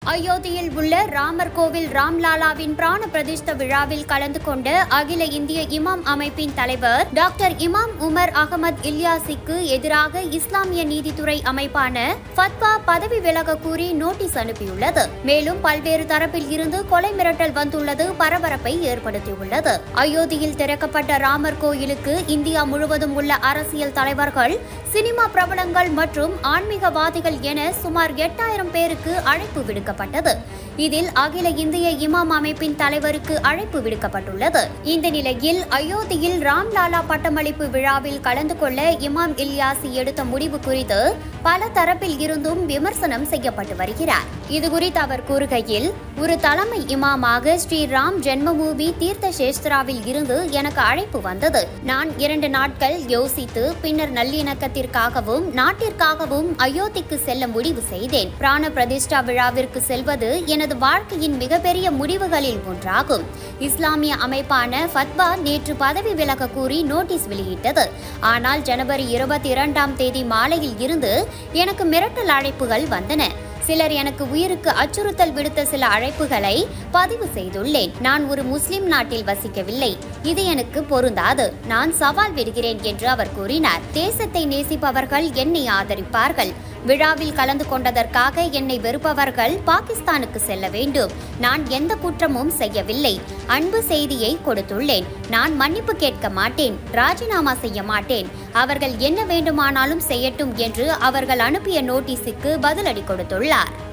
அயோத்தியில் உள்ள ராமர் கோவில் ராம்லாலாவின் பிராண பிரதிஷ்ட விழாவில் கலந்து கொண்ட அகில இந்திய இமாம் அமைப்பின் தலைவர் டாக்டர் இமாம் உமர் அகமது இல்யாசிக்கு எதிராக இஸ்லாமிய நீதித்துறை அமைப்பான ஃபத்வா பதவி விலக கூறி நோட்டீஸ் அனுப்பியுள்ளது மேலும் பல்வேறு தரப்பில் இருந்து கொலை மிரட்டல் வந்துள்ளது பரபரப்பை ஏற்படுத்தியுள்ளது அயோத்தியில் திறக்கப்பட்ட ராமர் கோயிலுக்கு இந்தியா முழுவதும் உள்ள அரசியல் தலைவர்கள் சினிமா பிரபலங்கள் மற்றும் ஆன்மீகவாதிகள் என சுமார் எட்டாயிரம் பேருக்கு அழைப்பு விடுக்கப்பட்டது இதில் அகில இந்திய இமாம் அமைப்பின் தலைவருக்கு அழைப்பு விடுக்கப்பட்டுள்ளது இந்த நிலையில் அயோத்தியில் ராம்லாலா பட்டமளிப்பு விழாவில் கலந்து கொள்ள இமாம் இல்யாசி எடுத்த முடிவு குறித்து பல தரப்பில் இருந்தும் விமர்சனம் செய்யப்பட்டு வருகிறார் இதுகுறித்து அவர் கூறுகையில் ஒரு தலைமை இமாமாக ஸ்ரீ ராம் ஜென்மபூமி தீர்த்த சேஸ்திராவில் இருந்து எனக்கு அழைப்பு வந்தது நான் இரண்டு நாட்கள் யோசித்து பின்னர் நல்லிணக்கத்திற்காகவும் நாட்டிற்காகவும் அயோத்திக்கு செல்ல முடிவு செய்தேன் பிராண பிரதிஷ்டா விழாவிற்கு செல்வது எனது வாழ்க்கையின் மிகப்பெரிய முடிவுகளில் ஒன்றாகும் இஸ்லாமிய அமைப்பான ஃபத்வா நேற்று பதவி விலக கூறி நோட்டீஸ் வெளியிட்டது ஆனால் ஜனவரி இருபத்தி இரண்டாம் தேதி மாலையில் இருந்து எனக்கு மிரட்டல் அழைப்புகள் வந்தன சிலர் எனக்கு உயிருக்கு அச்சுறுத்தல் விடுத்த சில அழைப்புகளை பதிவு செய்துள்ளேன் நான் ஒரு முஸ்லிம் நாட்டில் வசிக்கவில்லை இது எனக்கு பொருந்தாது நான் சவால் விடுகிறேன் என்று அவர் கூறினார் தேசத்தை நேசிப்பவர்கள் என்னை ஆதரிப்பார்கள் விழாவில் கலந்து கொண்டதற்காக என்னை வெறுப்பவர்கள் பாகிஸ்தானுக்கு செல்ல வேண்டும் நான் எந்த குற்றமும் செய்யவில்லை அன்பு செய்தியை கொடுத்துள்ளேன் நான் மன்னிப்பு கேட்க மாட்டேன் ராஜினாமா செய்ய மாட்டேன் அவர்கள் என்ன வேண்டுமானாலும் செய்யட்டும் என்று அவர்கள் அனுப்பிய நோட்டீஸுக்கு பதிலடி கொடுத்துள்ளார்